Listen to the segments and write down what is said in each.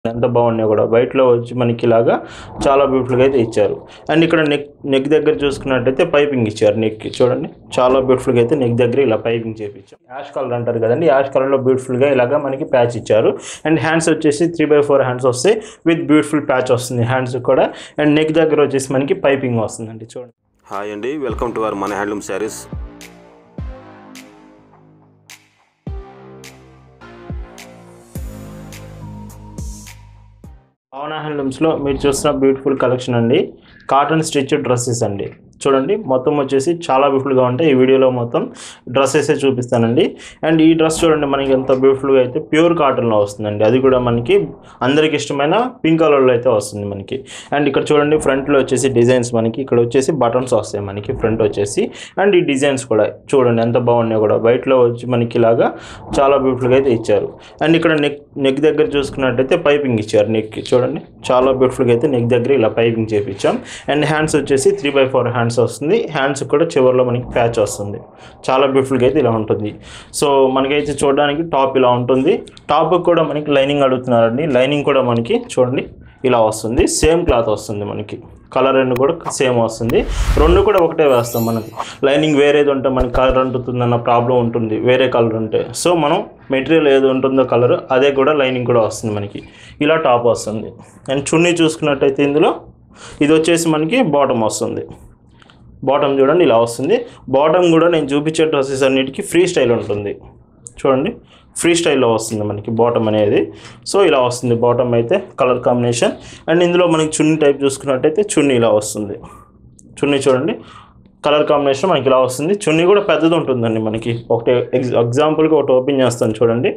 ఎంత బాగున్నాయి కూడా వైట్లో వచ్చి మనకి ఇలాగా చాలా బ్యూటిఫుల్గా అయితే ఇచ్చారు అండ్ ఇక్కడ నెక్ నెక్ దగ్గర చూసుకున్నట్టయితే పైపింగ్ ఇచ్చారు నెక్కి చూడండి చాలా బ్యూటిఫుల్గా అయితే నెక్ దగ్గర ఇలా పైపింగ్ చేపించారు యాష్ కలర్ అంటారు కదండి యాష్ కలర్లో బ్యూటిఫుల్గా ఇలాగా మనకి ప్యాచ్ ఇచ్చారు అండ్ హ్యాండ్స్ వచ్చేసి త్రీ బై ఫోర్ హ్యాండ్స్ వస్తాయి విత్ బ్యూటిఫుల్ ప్యాచ్ వస్తుంది హ్యాండ్స్ కూడా అండ్ నెక్ దగ్గర వచ్చేసి మనకి పైపింగ్ వస్తుందండి చూడండి హాయ్ అండి వెల్కమ్ టు అవర్ మన హ్యాండ్లూమ్ శారీస్ పవన హ్యాండ్లూమ్స్లో మీరు చూస్తున్న బ్యూటిఫుల్ కలెక్షన్ అండి కాటన్ స్టిచ్ డ్రెస్సెస్ అండి చూడండి మొత్తం వచ్చేసి చాలా బ్యూటిఫుల్గా ఉంటాయి ఈ వీడియోలో మొత్తం డ్రెస్సెస్ చూపిస్తానండి అండ్ ఈ డ్రెస్ చూడండి మనకి ఎంత బ్యూటిఫుల్గా అయితే ప్యూర్ కాటన్లో వస్తుందండి అది కూడా మనకి అందరికి ఇష్టమైన పింక్ కలర్లో అయితే వస్తుంది మనకి అండ్ ఇక్కడ చూడండి ఫ్రంట్లో వచ్చేసి డిజైన్స్ మనకి ఇక్కడ వచ్చేసి బటన్స్ వస్తాయి మనకి ఫ్రంట్ వచ్చేసి అండ్ ఈ డిజైన్స్ కూడా చూడండి ఎంత బాగున్నాయి కూడా వైట్లో వచ్చి మనకి ఇలాగా చాలా బ్యూటిఫుల్గా అయితే ఇచ్చారు అండ్ ఇక్కడ నెక్ నెక్ దగ్గర చూసుకున్నట్టయితే పైపింగ్ ఇచ్చారు నెక్కి చూడండి చాలా బ్యూటిఫుల్గా అయితే నెక్ దగ్గర ఇలా పైపింగ్ చేపించాం అండ్ హ్యాండ్స్ వచ్చేసి త్రీ బై ఫోర్ హ్యాండ్స్ వస్తుంది హ్యాండ్స్ కూడా చివరిలో మనకి ప్యాచ్ వస్తుంది చాలా బ్యూటిఫుల్గా అయితే ఇలా ఉంటుంది సో మనకైతే చూడడానికి టాప్ ఇలా ఉంటుంది టాప్ కూడా మనకి లైనింగ్ అడుగుతున్నారండి లైనింగ్ కూడా మనకి చూడండి ఇలా వస్తుంది సేమ్ క్లాత్ వస్తుంది మనకి కలర్ రెండు కూడా సేమ్ వస్తుంది రెండు కూడా ఒకటే వేస్తాం మనకి లైనింగ్ వేరేది ఉంటే మనకి కలర్ అంటుతుందన్న ప్రాబ్లం ఉంటుంది వేరే కలర్ ఉంటే సో మనం మెటీరియల్ ఏది ఉంటుందో కలర్ అదే కూడా లైనింగ్ కూడా వస్తుంది మనకి ఇలా టాప్ వస్తుంది అండ్ చున్నీ చూసుకున్నట్టయితే ఇందులో ఇది వచ్చేసి మనకి బాటమ్ వస్తుంది బాటమ్ చూడండి ఇలా వస్తుంది బాటమ్ కూడా నేను చూపించే డ్రెస్సెస్ అన్నిటికీ ఫ్రీ స్టైల్ ఉంటుంది చూడండి ఫ్రీ స్టైల్లో వస్తుంది మనకి బాటమ్ అనేది సో ఇలా వస్తుంది బాటమ్ అయితే కలర్ కాంబినేషన్ అండ్ ఇందులో మనకి చున్నీ టైప్ చూసుకున్నట్టయితే చున్నీ ఇలా వస్తుంది చున్నీ చూడండి కలర్ కాంబినేషన్ మనకి ఇలా వస్తుంది చున్నీ కూడా పెద్దది ఉంటుందండి మనకి ఒకటి ఎగ్జ్ ఎగ్జాంపుల్గా ఒకటి ఓపెన్ చేస్తాను చూడండి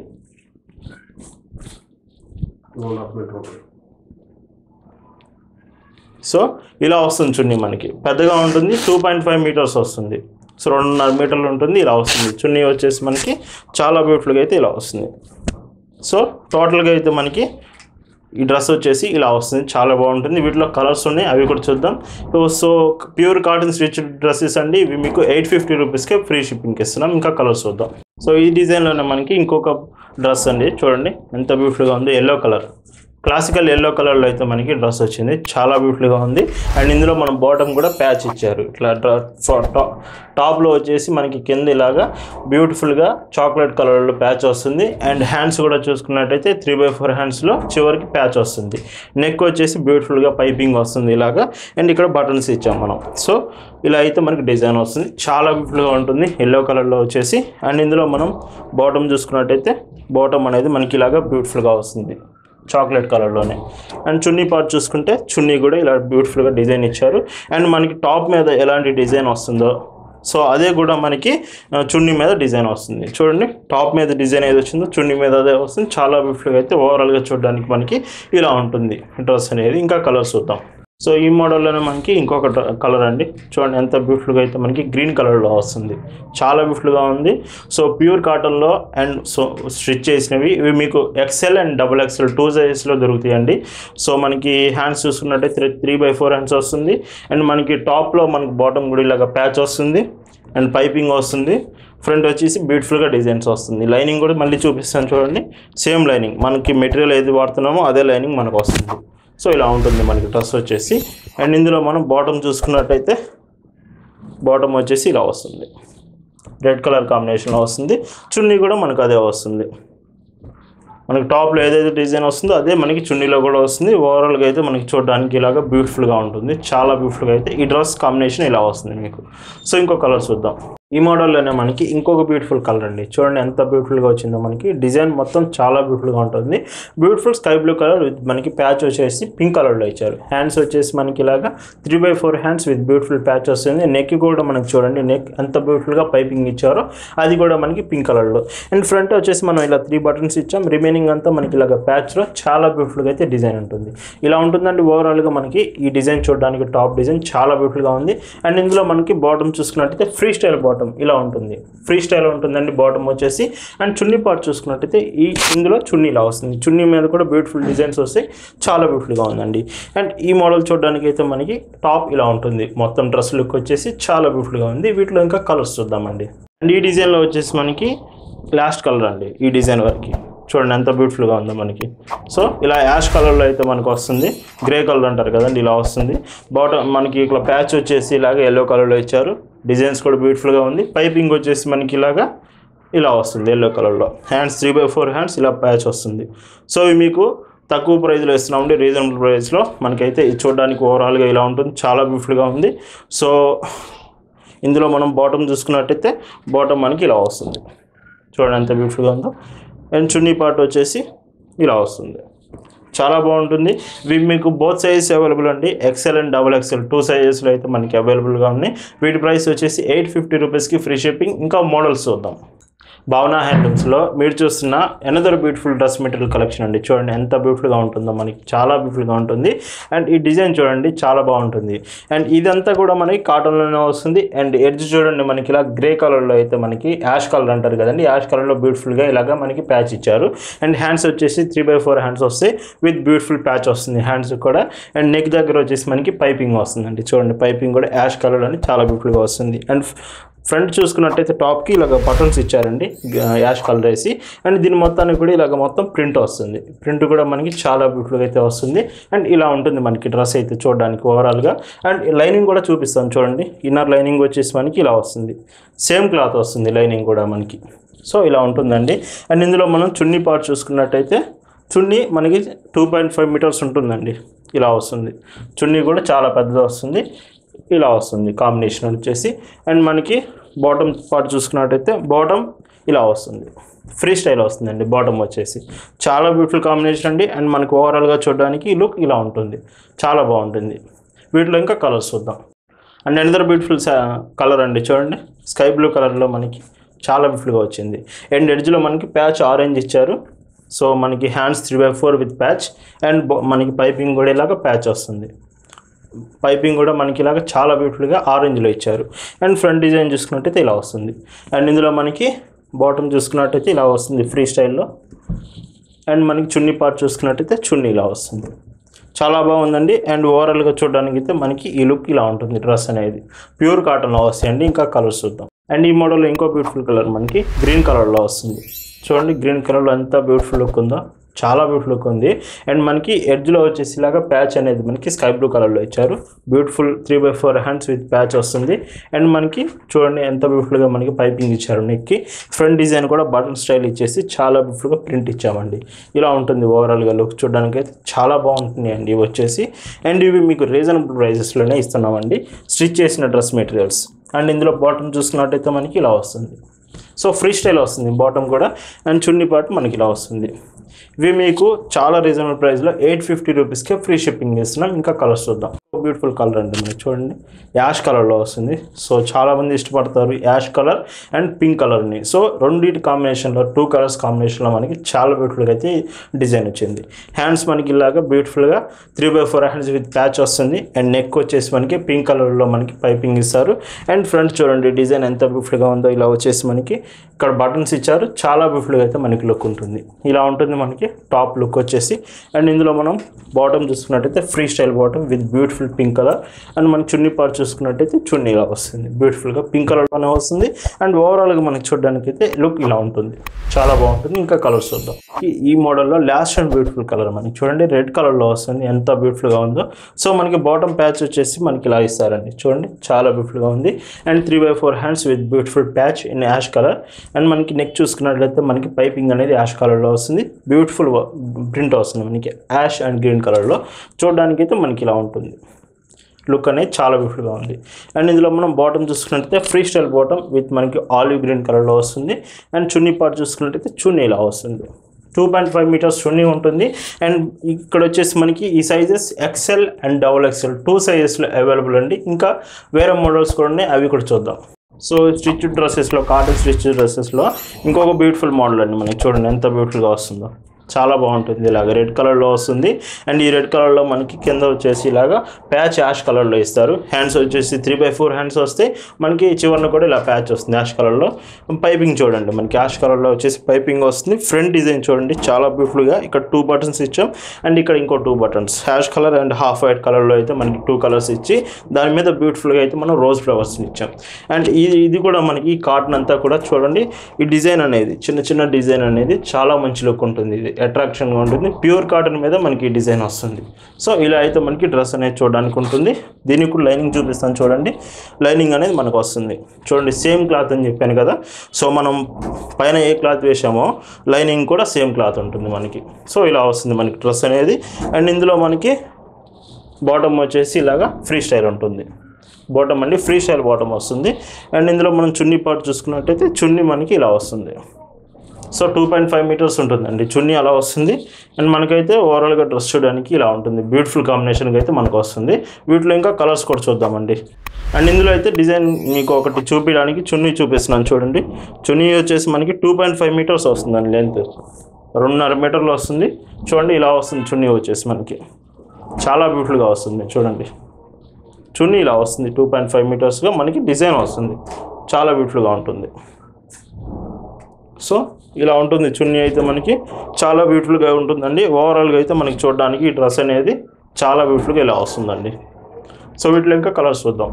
సో ఇలా వస్తుంది చున్నీ మనకి పెద్దగా ఉంటుంది టూ పాయింట్ ఫైవ్ మీటర్స్ వస్తుంది సో రెండున్నర మీటర్లు ఉంటుంది ఇలా వస్తుంది చున్నీ వచ్చేసి మనకి చాలా బ్యూటిఫుల్గా అయితే ఇలా వస్తుంది సో టోటల్గా అయితే మనకి ఈ డ్రెస్ వచ్చేసి ఇలా వస్తుంది చాలా బాగుంటుంది వీటిలో కలర్స్ ఉన్నాయి అవి కూడా చూద్దాం so pure cotton stitch dresses అండి ఇవి మీకు ఎయిట్ ఫిఫ్టీ రూపీస్కే ఫ్రీ షిప్పింగ్కి ఇస్తున్నాం ఇంకా కలర్స్ చూద్దాం సో ఈ డిజైన్లోనే మనకి ఇంకొక డ్రెస్ అండి చూడండి ఎంత బ్యూటిఫుల్గా ఉంది ఎల్లో కలర్ క్లాసికల్ ఎల్లో కలర్లో అయితే మనకి డ్రెస్ వచ్చింది చాలా బ్యూటిఫుల్గా ఉంది అండ్ ఇందులో మనం బాటమ్ కూడా ప్యాచ్ ఇచ్చారు ఇట్లా టాప్లో వచ్చేసి మనకి కింద ఇలాగా బ్యూటిఫుల్గా చాక్లెట్ కలర్లో ప్యాచ్ వస్తుంది అండ్ హ్యాండ్స్ కూడా చూసుకున్నట్టయితే త్రీ బై ఫోర్ హ్యాండ్స్లో చివరికి ప్యాచ్ వస్తుంది నెక్ వచ్చేసి బ్యూటిఫుల్గా పైపింగ్ వస్తుంది ఇలాగా అండ్ ఇక్కడ బటన్స్ ఇచ్చాం మనం సో ఇలా అయితే మనకి డిజైన్ వస్తుంది చాలా బ్యూటిఫుల్గా ఉంటుంది ఎల్లో కలర్లో వచ్చేసి అండ్ ఇందులో మనం బాటమ్ చూసుకున్నట్టయితే బాటమ్ అనేది మనకి ఇలాగా బ్యూటిఫుల్గా వస్తుంది చాక్లెట్ కలర్లోనే అండ్ చున్నీ పార్ట్ చూసుకుంటే చున్నీ కూడా ఇలా బ్యూటిఫుల్గా డిజైన్ ఇచ్చారు అండ్ మనకి టాప్ మీద ఎలాంటి డిజైన్ వస్తుందో సో అదే కూడా మనకి ఆ, చున్నీ మీద డిజైన్ వస్తుంది చూడండి టాప్ మీద డిజైన్ ఏది వచ్చిందో చున్నీ మీద అదే వస్తుంది చాలా బ్యూటిఫుల్గా అయితే ఓవరాల్గా చూడడానికి మనకి ఇలా ఉంటుంది డ్రెస్ అనేది ఇంకా కలర్స్ చూద్దాం సో ఈ మోడల్లోనే మనకి ఇంకొక కలర్ అండి చూడండి ఎంత బ్యూటిఫుల్గా అయితే మనకి గ్రీన్ కలర్లో వస్తుంది చాలా బ్యూటిఫుల్గా ఉంది సో ప్యూర్ కాటన్లో అండ్ సో స్టిచ్ చేసినవి ఇవి మీకు XL and double XL two సైజెస్లో దొరుకుతాయండి సో మనకి హ్యాండ్స్ చూసుకున్నట్టయితే three three by four hands and and మనకి టాప్లో మనకి బాటమ్ కూడా ఇలాగ ప్యాచ్ వస్తుంది అండ్ పైపింగ్ వస్తుంది ఫ్రంట్ వచ్చేసి బ్యూటిఫుల్గా డిజైన్స్ వస్తుంది లైనింగ్ కూడా మళ్ళీ చూపిస్తాను చూడండి సేమ్ లైనింగ్ మనకి మెటీరియల్ ఏది వాడుతున్నామో అదే లైనింగ్ మనకు వస్తుంది సో ఇలా ఉంటుంది మనకి డ్రెస్ వచ్చేసి అండ్ ఇందులో మనం బాటమ్ చూసుకున్నట్టయితే బాటమ్ వచ్చేసి ఇలా వస్తుంది రెడ్ కలర్ కాంబినేషన్లో వస్తుంది చున్నీ కూడా మనకు అదే వస్తుంది మనకి టాప్లో ఏదైతే డిజైన్ వస్తుందో అదే మనకి చున్నీలో కూడా వస్తుంది ఓవరాల్గా అయితే మనకి చూడడానికి ఇలాగా బ్యూటిఫుల్గా ఉంటుంది చాలా బ్యూటిఫుల్గా అయితే ఈ డ్రెస్ కాంబినేషన్ ఇలా వస్తుంది మీకు సో ఇంకో కలర్ చూద్దాం ఈ మోడల్లోనే మనకి ఇంకొక బ్యూటిఫుల్ కలర్ అండి చూడండి ఎంత బ్యూటిఫుల్గా వచ్చిందో మనకి డిజైన్ మొత్తం చాలా బ్యూటిఫుల్గా ఉంటుంది beautiful sky blue colour with మనకి ప్యాచ్ వచ్చేసి పింక్ కలర్లో ఇచ్చారు హ్యాండ్స్ వచ్చేసి మనకి ఇలాగా three by four hands with beautiful patch వస్తుంది నెక్ కూడా మనకి చూడండి నెక్ ఎంత బ్యూటిఫుల్గా పైపింగ్ ఇచ్చారో అది కూడా మనకి పింక్ కలర్లో అండ్ ఫ్రంట్ వచ్చేసి మనం ఇలా త్రీ బటన్స్ ఇచ్చాం రిమైనింగ్ అంతా మనకి ఇలాగ ప్యాచ్లో చాలా బ్యూటిఫుల్గా అయితే డిజైన్ ఉంటుంది ఇలా ఉంటుందండి ఓవరాల్గా మనకి ఈ డిజైన్ చూడడానికి టాప్ డిజైన్ చాలా బ్యూటిఫుల్గా ఉంది అండ్ ఇందులో మనకి బాటమ్ చూసుకున్నట్టయితే ఫ్రీ స్టైల్ బాటమ్ ఇలా ఉంటుంది ఫ్రీ స్టైల్ ఉంటుందండి బాటమ్ వచ్చేసి అండ్ చున్నీ పార్ట్ చూసుకున్నట్టయితే ఈ ఇందులో చున్నీ ఇలా వస్తుంది చున్నీ మీద కూడా బ్యూటిఫుల్ డిజైన్స్ వస్తాయి చాలా బ్యూటిఫుల్గా ఉందండి అండ్ ఈ మోడల్ చూడడానికి అయితే మనకి టాప్ ఇలా ఉంటుంది మొత్తం డ్రెస్ లుక్ వచ్చేసి చాలా బ్యూటిఫుల్గా ఉంది వీటిలో ఇంకా కలర్స్ చూద్దామండి అండ్ ఈ డిజైన్లో వచ్చేసి మనకి లాస్ట్ కలర్ అండి ఈ డిజైన్ వరకు చూడండి ఎంత బ్యూటిఫుల్గా ఉందో మనకి సో ఇలా యాష్ కలర్లో అయితే మనకు వస్తుంది గ్రే కలర్ అంటారు కదండి ఇలా వస్తుంది బాటమ్ మనకి ఇట్లా ప్యాచ్ వచ్చేసి ఇలాగ ఎల్లో కలర్లో ఇచ్చారు డిజైన్స్ కూడా బ్యూటిఫుల్గా ఉంది పైపింగ్ వచ్చేసి మనకి ఇలాగా ఇలా వస్తుంది ఎల్లో కలర్లో hands three by four hands ఇలా ప్యాచ్ వస్తుంది సో ఇవి మీకు తక్కువ ప్రైస్లో ఇస్తున్నామండి రీజనబుల్ ప్రైస్లో మనకైతే ఇది చూడడానికి ఓవరాల్గా ఇలా ఉంటుంది చాలా బ్యూటిఫుల్గా ఉంది సో ఇందులో మనం బాటమ్ చూసుకున్నట్టయితే బాటమ్ మనకి ఇలా వస్తుంది చూడండి ఎంత బ్యూటిఫుల్గా ఉందో అండ్ చున్నీ పార్ట్ వచ్చేసి ఇలా వస్తుంది చాలా బాగుంటుంది ఇవి మీకు బోత్ సైజెస్ అవైలబుల్ అండి XL and double XL two సైజెస్లో అయితే మనకి అవైలబుల్గా ఉన్నాయి వీటి ప్రైస్ వచ్చేసి ఎయిట్ ఫిఫ్టీ రూపీస్కి ఫ్రీ షిప్పింగ్ ఇంకా మోడల్స్ చూద్దాం భావన హ్యాండ్లూమ్స్లో మీరు చూస్తున్న another beautiful dress material collection అండి చూడండి ఎంత బ్యూటిఫుల్గా ఉంటుందో మనకి చాలా బ్యూటిఫుల్గా ఉంటుంది అండ్ ఈ డిజైన్ చూడండి చాలా బాగుంటుంది అండ్ ఇదంతా కూడా మనకి కాటన్లోనే వస్తుంది అండ్ ఎడ్జ్ చూడండి మనకి ఇలా గ్రే కలర్లో అయితే మనకి యాష్ కలర్ అంటారు కదండి యాష్ కలర్లో బ్యూటిఫుల్గా ఇలాగా మనకి ప్యాచ్ ఇచ్చారు అండ్ హ్యాండ్స్ వచ్చేసి త్రీ బై ఫోర్ హ్యాండ్స్ వస్తాయి విత్ బ్యూటిఫుల్ ప్యాచ్ వస్తుంది హ్యాండ్స్ కూడా అండ్ నెక్ దగ్గర వచ్చేసి మనకి పైపింగ్ వస్తుందండి చూడండి పైపింగ్ కూడా యాష్ కలర్ అని చాలా బ్యూటిఫుల్గా వస్తుంది అండ్ ఫ్రంట్ చూసుకున్నట్టయితే టాప్కి ఇలాగ బటన్స్ ఇచ్చారండి యాష్ కలర్ వేసి అండ్ దీని మొత్తానికి కూడా ఇలాగ మొత్తం ప్రింట్ వస్తుంది ప్రింట్ కూడా మనకి చాలా బ్యూటిఫుల్గా అయితే వస్తుంది అండ్ ఇలా ఉంటుంది మనకి డ్రెస్ అయితే చూడడానికి ఓవరాల్గా అండ్ లైనింగ్ కూడా చూపిస్తాను చూడండి ఇన్నర్ లైనింగ్ వచ్చేసి మనకి ఇలా వస్తుంది సేమ్ క్లాత్ వస్తుంది లైనింగ్ కూడా మనకి సో ఇలా ఉంటుందండి అండ్ ఇందులో మనం చున్నీ పార్ట్ చూసుకున్నట్టయితే చున్నీ మనకి టూ పాయింట్ ఫైవ్ మీటర్స్ ఉంటుందండి ఇలా వస్తుంది చున్నీ కూడా చాలా పెద్దది వస్తుంది ఇలా వస్తుంది కాంబినేషన్ వచ్చేసి అండ్ మనకి బాటమ్ పార్ట్ చూసుకున్నట్టయితే బాటమ్ ఇలా వస్తుంది ఫ్రీ స్టైల్ వస్తుందండి బాటమ్ వచ్చేసి చాలా బ్యూటిఫుల్ కాంబినేషన్ అండి అండ్ మనకి ఓవరాల్గా చూడడానికి ఈ లుక్ ఇలా ఉంటుంది చాలా బాగుంటుంది వీటిలో ఇంకా కలర్స్ చూద్దాం అండ్ అనదర్ బ్యూటిఫుల్ కలర్ అండి చూడండి స్కై బ్లూ కలర్లో మనకి చాలా బ్యూటిఫుల్గా వచ్చింది అండ్ ఎడ్జ్లో మనకి ప్యాచ్ ఆరెంజ్ ఇచ్చారు సో మనకి hands three by four with patch and మనకి పైపింగ్ కూడా ఇలాగ ప్యాచ్ వస్తుంది పైపింగ్ కూడా మనకి ఇలాగ చాలా బ్యూటిఫుల్గా ఆరెంజ్లో ఇచ్చారు అండ్ ఫ్రంట్ డిజైన్ చూసుకున్నట్టయితే ఇలా వస్తుంది అండ్ ఇందులో మనకి బాటమ్ చూసుకున్నట్టయితే ఇలా వస్తుంది ఫ్రీ స్టైల్లో అండ్ మనకి చున్నీ పార్ట్ చూసుకున్నట్టయితే చున్నీ ఇలా వస్తుంది చాలా బాగుందండి అండ్ ఓవరాల్గా చూడడానికి అయితే మనకి ఈ లుక్ ఇలా ఉంటుంది డ్రెస్ అనేది ప్యూర్ కాటన్లో వస్తాయండి ఇంకా కలర్స్ చూద్దాం అండ్ ఈ మోడల్లో ఇంకో బ్యూటిఫుల్ కలర్ మనకి గ్రీన్ కలర్లో వస్తుంది చూడండి గ్రీన్ కలర్లో ఎంత బ్యూటిఫుల్ లుక్ ఉందో చాలా బ్యూటిఫుల్ లుక్ ఉంది అండ్ మనకి ఎడ్జ్లో వచ్చేసి ఇలాగా ప్యాచ్ అనేది మనకి స్కై బ్లూ కలర్లో ఇచ్చారు beautiful three by four hands with patch వస్తుంది అండ్ మనకి చూడండి ఎంత బ్యూటిఫుల్గా మనకి పైపింగ్ ఇచ్చారు నెక్కి ఫ్రంట్ డిజైన్ కూడా బటన్ స్టైల్ ఇచ్చేసి చాలా బ్యూటిఫుల్గా ప్రింట్ ఇచ్చామండి ఇలా ఉంటుంది ఓవరాల్గా లుక్ చూడడానికి అయితే చాలా బాగుంటుంది అండి ఇవి వచ్చేసి అండ్ ఇవి మీకు రీజనబుల్ ప్రైజెస్లోనే ఇస్తున్నామండి స్టిచ్ చేసిన డ్రెస్ మెటీరియల్స్ అండ్ ఇందులో బాటమ్ చూసుకున్నట్టయితే మనకి ఇలా వస్తుంది సో ఫ్రీ స్టైల్ వస్తుంది బాటమ్ కూడా అండ్ చున్నీ పార్ట్ మనకి ఇలా వస్తుంది ఇవి మీకు చాలా రీజనబుల్ ప్రైస్లో ఎయిట్ ఫిఫ్టీ రూపీస్కే ఫ్రీ షిప్పింగ్ ఇస్తున్నాం ఇంకా కలర్స్ చూద్దాం బ్యూటిఫుల్ కలర్ అండి మనకి చూడండి యాష్ కలర్లో వస్తుంది సో చాలామంది ఇష్టపడతారు యాష్ కలర్ అండ్ పింక్ కలర్ని సో రెండింటి కాంబినేషన్లో టూ కలర్స్ కాంబినేషన్లో మనకి చాలా బ్యూటిఫుల్గా అయితే డిజైన్ వచ్చింది హ్యాండ్స్ మనకి ఇలాగా బ్యూటిఫుల్గా three by four hands with patch వస్తుంది అండ్ నెక్ వచ్చేసి మనకి పింక్ కలర్లో మనకి పైపింగ్ ఇస్తారు అండ్ ఫ్రంట్ చూడండి డిజైన్ ఎంత బ్యూటిఫుల్గా ఉందో ఇలా వచ్చేసి మనకి ఇక్కడ బటన్స్ ఇచ్చారు చాలా బ్యూటిఫుల్గా అయితే మనకి లుక్ ఉంటుంది ఇలా ఉంటుంది మనకి టాప్ లుక్ వచ్చేసి అండ్ ఇందులో మనం బాటమ్ చూసుకున్నట్టయితే free style bottom with beautiful pink colour and మన చున్నీ పార్ట్ చూసుకున్నట్టయితే చున్నీ ఇలా వస్తుంది బ్యూటిఫుల్గా పింక్ కలర్లోనే వస్తుంది అండ్ ఓవరాల్గా మనకి చూడడానికి అయితే లుక్ ఇలా ఉంటుంది చాలా బాగుంటుంది ఇంకా కలర్స్ చూద్దాం ఈ- ఈ మోడల్లో లాస్ట్ అండ్ బ్యూటిఫుల్ కలర్ మనకి చూడండి రెడ్ కలర్లో వస్తుంది ఎంత బ్యూటిఫుల్గా ఉందో సో మనకి బాటమ్ ప్యాచ్ వచ్చేసి మనకి ఇలా ఇస్తారండి చూడండి చాలా బ్యూటిఫుల్గా ఉంది and three by four hands with beautiful patch in ash colour and మనకి నెక్ చూసుకున్నట్లయితే మనకి పైపింగ్ అనేది యాష్ కలర్లో వస్తుంది బ్యూటిఫుల్ ప్రింట్ వస్తుంది మనకి యాష్ అండ్ గ్రీన్ కలర్లో చూడడానికి అయితే మనకి ఇలా ఉంటుంది లుక్ అనేది చాలా బ్యూటిఫుల్గా ఉంది అండ్ ఇందులో మనం బాటమ్ చూసుకున్నట్టయితే ఫ్రీ స్టైల్ బాటమ్ విత్ మనకి ఆలివ్ గ్రీన్ కలర్లో వస్తుంది అండ్ చున్నీ పార్ట్ చూసుకున్నట్టయితే చున్నీ ఇలా వస్తుంది టూ పాయింట్ ఫైవ్ మీటర్స్ చున్నీ ఉంటుంది అండ్ ఇక్కడ వచ్చేసి మనకి ఈ sizes XL and double XL two సైజెస్లో అవైలబుల్ అండి ఇంకా వేరే మోడల్స్ కూడా ఉన్నాయి అవి కూడా చూద్దాం సో స్టిచ్ డ్రెస్సెస్లో కాటన్ స్టిచ్ డ్రెస్సెస్లో ఇంకొక బ్యూటిఫుల్ మోడల్ అండి మనకి చూడండి ఎంత బ్యూటిఫుల్గా వస్తుందో చాలా బాగుంటుంది ఇలాగ రెడ్ కలర్లో వస్తుంది అండ్ ఈ రెడ్ కలర్లో మనకి కింద వచ్చేసి ఇలాగా ప్యాచ్ యాష్ కలర్లో ఇస్తారు హ్యాండ్స్ వచ్చేసి త్రీ బై ఫోర్ హ్యాండ్స్ వస్తాయి మనకి చివరిన కూడా ఇలా ప్యాచ్ వస్తుంది యాష్ కలర్లో పైపింగ్ చూడండి మనకి యాష్ కలర్లో వచ్చేసి పైపింగ్ వస్తుంది ఫ్రంట్ డిజైన్ చూడండి చాలా బ్యూటిఫుల్గా ఇక్కడ టూ బటన్స్ ఇచ్చాం అండ్ ఇక్కడ ఇంకో two buttons ash colour and half white కలర్లో అయితే మనకి టూ కలర్స్ ఇచ్చి దాని మీద బ్యూటిఫుల్గా అయితే మనం రోజ్ ఫ్లవర్స్ ఇచ్చాం అండ్ ఇది ఇది కూడా మనకి ఈ కాటన్ అంతా కూడా చూడండి ఈ డిజైన్ అనేది చిన్న చిన్న డిజైన్ అనేది చాలా మంచి లుక్ ఉంటుంది ఇది అట్రాక్షన్గా ఉంటుంది ప్యూర్ కాటన్ మీద మనకి ఈ డిజైన్ వస్తుంది సో ఇలా అయితే మనకి డ్రెస్ అనేది చూడడానికి ఉంటుంది దీనికి కూడా లైనింగ్ చూపిస్తాను చూడండి లైనింగ్ అనేది మనకు వస్తుంది చూడండి సేమ్ క్లాత్ అని చెప్పాను కదా సో మనం పైన ఏ క్లాత్ వేసామో లైనింగ్ కూడా సేమ్ క్లాత్ ఉంటుంది మనకి సో ఇలా వస్తుంది మనకి డ్రెస్ అనేది అండ్ ఇందులో మనకి బాటమ్ వచ్చేసి ఇలాగా ఫ్రీ స్టైల్ ఉంటుంది బాటమ్ అండి ఫ్రీ స్టైల్ బాటమ్ వస్తుంది అండ్ ఇందులో మనం చున్నీ పార్ట్ చూసుకున్నట్టయితే చున్నీ మనకి ఇలా వస్తుంది so two point five metres ఉంటుందండి చున్నీ అలా వస్తుంది అండ్ మనకైతే ఓవరాల్గా డ్రెస్ చూడడానికి ఇలా ఉంటుంది బ్యూటిఫుల్ కాంబినేషన్గా అయితే మనకు వస్తుంది వీటిలో ఇంకా కలర్స్ కూడా చూద్దామండి అండ్ ఇందులో అయితే డిజైన్ మీకు ఒకటి చూపించడానికి చున్నీ చూపిస్తున్నాను చూడండి చున్నీ వచ్చేసి మనకి టూ పాయింట్ ఫైవ్ మీటర్స్ వస్తుందండి లెంత్ రెండున్నర మీటర్లు వస్తుంది చూడండి ఇలా వస్తుంది చున్నీ వచ్చేసి మనకి చాలా బ్యూటిఫుల్గా వస్తుంది చూడండి చున్నీ ఇలా వస్తుంది టూ పాయింట్ ఫైవ్ మీటర్స్గా మనకి డిజైన్ వస్తుంది చాలా బ్యూటిఫుల్గా ఉంటుంది సో ఇలా ఉంటుంది చున్నీ అయితే మనకి చాలా బ్యూటిఫుల్గా ఉంటుందండి ఓవరాల్గా అయితే మనకి చూడడానికి ఈ డ్రెస్ అనేది చాలా బ్యూటిఫుల్గా ఇలా వస్తుందండి సో వీటిలో ఇంకా కలర్స్ చూద్దాం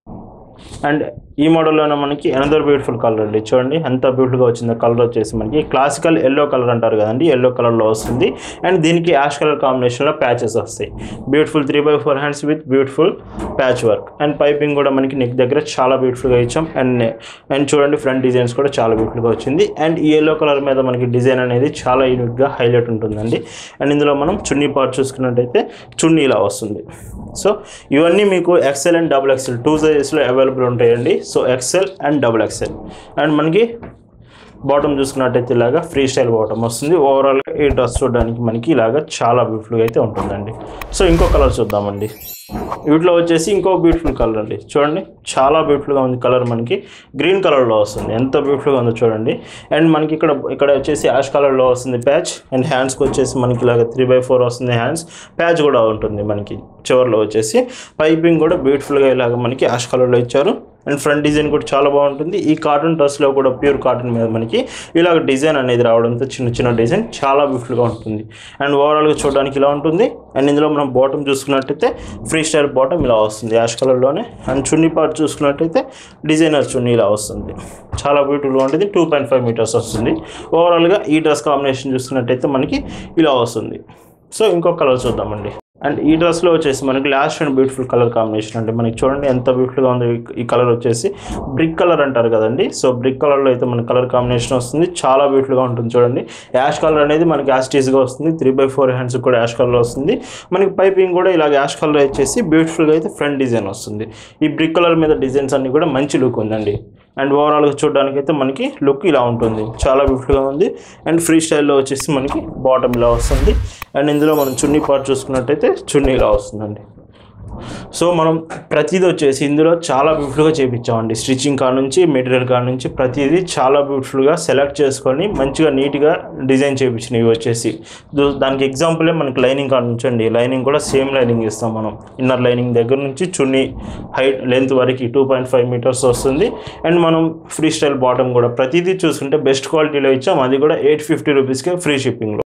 అండ్ ఈ మోడల్లోనే మనకి అనదర్ బ్యూటిఫుల్ కలర్ అండి చూడండి ఎంత బ్యూటిఫుల్గా వచ్చిందో కలర్ వచ్చేసి మనకి క్లాసికల్ ఎల్లో కలర్ అంటారు కదండి ఎల్లో కలర్లో వస్తుంది అండ్ దీనికి యాష్ కలర్ కాంబినేషన్లో ప్యాచెస్ వస్తాయి beautiful three by four hands with beautiful patch work and piping కూడా మనకి నెక్ దగ్గర చాలా బ్యూటిఫుల్గా ఇచ్చాం అండ్ అండ్ చూడండి ఫ్రంట్ డిజైన్స్ కూడా చాలా బ్యూటిఫుల్గా వచ్చింది అండ్ ఈ ఎల్లో కలర్ మీద మనకి డిజైన్ అనేది చాలా యూనిక్గా హైలైట్ ఉంటుందండి అండ్ ఇందులో మనం చున్నీ పార్ట్ చూసుకున్నట్టయితే చున్నీ ఇలా వస్తుంది సో ఇవన్నీ మీకు XL and double XL two సైజెస్లో అవైలబుల్ ఉంటాయండి so XL and double XL and మనకి బాటమ్ చూసుకున్నట్టయితే ఇలాగా ఫ్రీ స్టైల్ బాటమ్ వస్తుంది ఓవరాల్గా ఈ డ్రెస్ చూడడానికి మనకి ఇలాగా చాలా బ్యూటిఫుల్గా అయితే ఉంటుందండి సో ఇంకో కలర్ చూద్దామండి వీటిలో వచ్చేసి ఇంకో బ్యూటిఫుల్ కలర్ అండి చూడండి చాలా బ్యూటిఫుల్గా ఉంది కలర్ మనకి గ్రీన్ కలర్లో వస్తుంది ఎంత బ్యూటిఫుల్గా ఉందో చూడండి అండ్ మనకి ఇక్కడ ఇక్కడ వచ్చేసి యాష్ కలర్లో వస్తుంది ప్యాచ్ అండ్ హ్యాండ్స్కి వచ్చేసి మనకి ఇలాగ త్రీ బై ఫోర్ వస్తుంది హ్యాండ్స్ ప్యాచ్ కూడా ఉంటుంది మనకి చివరిలో వచ్చేసి పైపింగ్ కూడా బ్యూటిఫుల్గా ఇలాగ మనకి యాష్ కలర్లో ఇచ్చారు అండ్ ఫ్రంట్ డిజైన్ కూడా చాలా బాగుంటుంది ఈ కాటన్ డ్రెస్లో కూడా ప్యూర్ కాటన్ మీద మనకి ఇలాగ డిజైన్ అనేది రావడంతో చిన్న చిన్న డిజైన్ చాలా బ్యూటిఫుల్గా ఉంటుంది అండ్ ఓవరాల్గా చూడడానికి ఇలా ఉంటుంది అండ్ ఇందులో మనం బాటమ్ చూసుకున్నట్టయితే ఫ్రీ స్టైల్ బాటమ్ ఇలా వస్తుంది యాష్ కలర్లోనే అండ్ చున్నీ పార్ట్ చూసుకున్నట్టయితే డిజైనర్ చున్నీ ఇలా వస్తుంది చాలా బ్యూటిఫుల్గా ఉంటుంది టూ పాయింట్ ఫైవ్ మీటర్స్ వస్తుంది ఓవరాల్గా ఈ డ్రెస్ కాంబినేషన్ చూసుకున్నట్టయితే మనకి ఇలా వస్తుంది సో ఇంకో కలర్ చూద్దామండి అండ్ ఈ డ్రెస్లో వచ్చేసి మనకి last and beautiful colour combination అంటే మనకి చూడండి ఎంత బ్యూటిఫుల్గా ఉందో ఈ- ఈ కలర్ వచ్చేసి బ్రిక్ కలర్ అంటారు కదండి సో బ్రిక్ కలర్లో అయితే మన కలర్ కాంబినేషన్ వస్తుంది చాలా బ్యూటిఫుల్గా ఉంటుంది చూడండి యాష్ కలర్ అనేది మనకి యాస్టీస్గా వస్తుంది త్రీ బై ఫోర్ హ్యాండ్స్ కూడా యాష్ కలర్ వస్తుంది మనకి పైపింగ్ కూడా ఇలాగ యాష్ కలర్ వచ్చేసి బ్యూటిఫుల్గా అయితే ఫ్రంట్ డిజైన్ వస్తుంది ఈ బ్రిక్ కలర్ మీద డిజైన్స్ అన్ని కూడా మంచి లుక్ ఉందండి అండ్ ఓవరాల్గా చూడడానికి అయితే మనకి లుక్ ఇలా ఉంటుంది చాలా బ్యూటిఫుల్గా ఉంది అండ్ ఫ్రీ స్టైల్లో వచ్చేసి మనకి బాటమ్ ఇలా వస్తుంది అండ్ ఇందులో మనం చున్నీ పార్ట్ చూసుకున్నట్టయితే చున్నీ ఇలా వస్తుందండి సో మనం ప్రతిదీ వచ్చేసి ఇందులో చాలా బ్యూటిఫుల్గా చేయించామండి స్టిచ్చింగ్ కాడ నుంచి మెటీరియల్ కాడ నుంచి ప్రతిదీ చాలా బ్యూటిఫుల్గా సెలెక్ట్ చేసుకొని మంచిగా నీట్గా డిజైన్ చేయించినవి ఇవి వచ్చేసి దో- దానికి ఎగ్జాంపులే మనకి లైనింగ్ కాడ నుంచి అండి లైనింగ్ కూడా సేమ్ లైనింగ్ ఇస్తాం మనం ఇన్నర్ లైనింగ్ దగ్గర నుంచి చున్నీ హైట్ లెంత్ వరకు టూ పాయింట్ ఫైవ్ మీటర్స్ వస్తుంది అండ్ మనం ఫ్రీ స్టైల్ బాటమ్ కూడా ప్రతిదీ చూసుకుంటే బెస్ట్ క్వాలిటీలో ఇచ్చాం అది కూడా ఎయిట్ ఫిఫ్టీ రూపీస్కే ఫ్రీ షిప్పింగ్లో